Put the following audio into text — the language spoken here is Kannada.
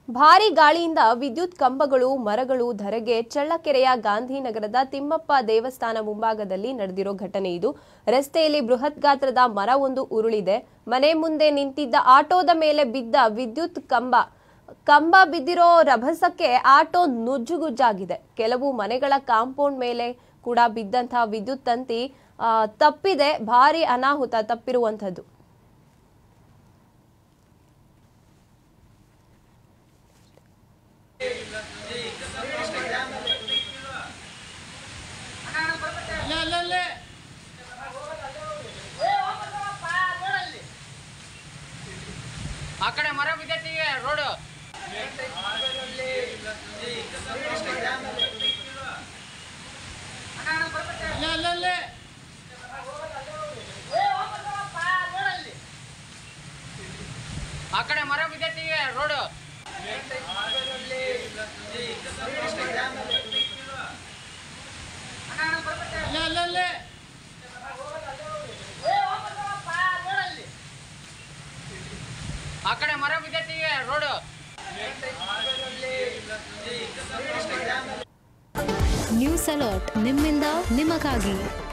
ಭಾರಿ ಗಾಳಿಯಿಂದ ವಿದ್ಯುತ್ ಕಂಬಗಳು ಮರಗಳು ಧರೆಗೆ ಚಳ್ಳಕೆರೆಯ ಗಾಂಧಿನಗರದ ತಿಮ್ಮಪ್ಪ ದೇವಸ್ಥಾನ ಮುಂಭಾಗದಲ್ಲಿ ನಡೆದಿರೋ ಘಟನೆ ಇದು ರಸ್ತೆಯಲ್ಲಿ ಬೃಹತ್ ಗಾತ್ರದ ಮರ ಒಂದು ಉರುಳಿದೆ ಮನೆ ಮುಂದೆ ನಿಂತಿದ್ದ ಆಟೋದ ಮೇಲೆ ಬಿದ್ದ ವಿದ್ಯುತ್ ಕಂಬ ಕಂಬ ಬಿದ್ದಿರೋ ರಭಸಕ್ಕೆ ಆಟೋ ನುಜ್ಜುಗುಜ್ಜಾಗಿದೆ ಕೆಲವು ಮನೆಗಳ ಕಾಂಪೌಂಡ್ ಮೇಲೆ ಕೂಡ ಬಿದ್ದಂತಹ ವಿದ್ಯುತ್ ತಂತಿ ಆ, ತಪ್ಪಿದೆ ಭಾರಿ ಅನಾಹುತ ತಪ್ಪಿರುವಂಥದ್ದು ಆ ಕಡೆ ಮರ ಬಿದ್ದೈತಿ ರೋಡು ಆ ಕಡೆ ಮರ ಬಿದ್ದೈತಿ ರೋಡು ಆ ಕಡೆ ಮರ ಬಿದ್ದೈತಿ ರೋಡು ನ್ಯೂಸ್ ಅಲರ್ಟ್ ನಿಮ್ಮಿಂದ ನಿಮಗಾಗಿ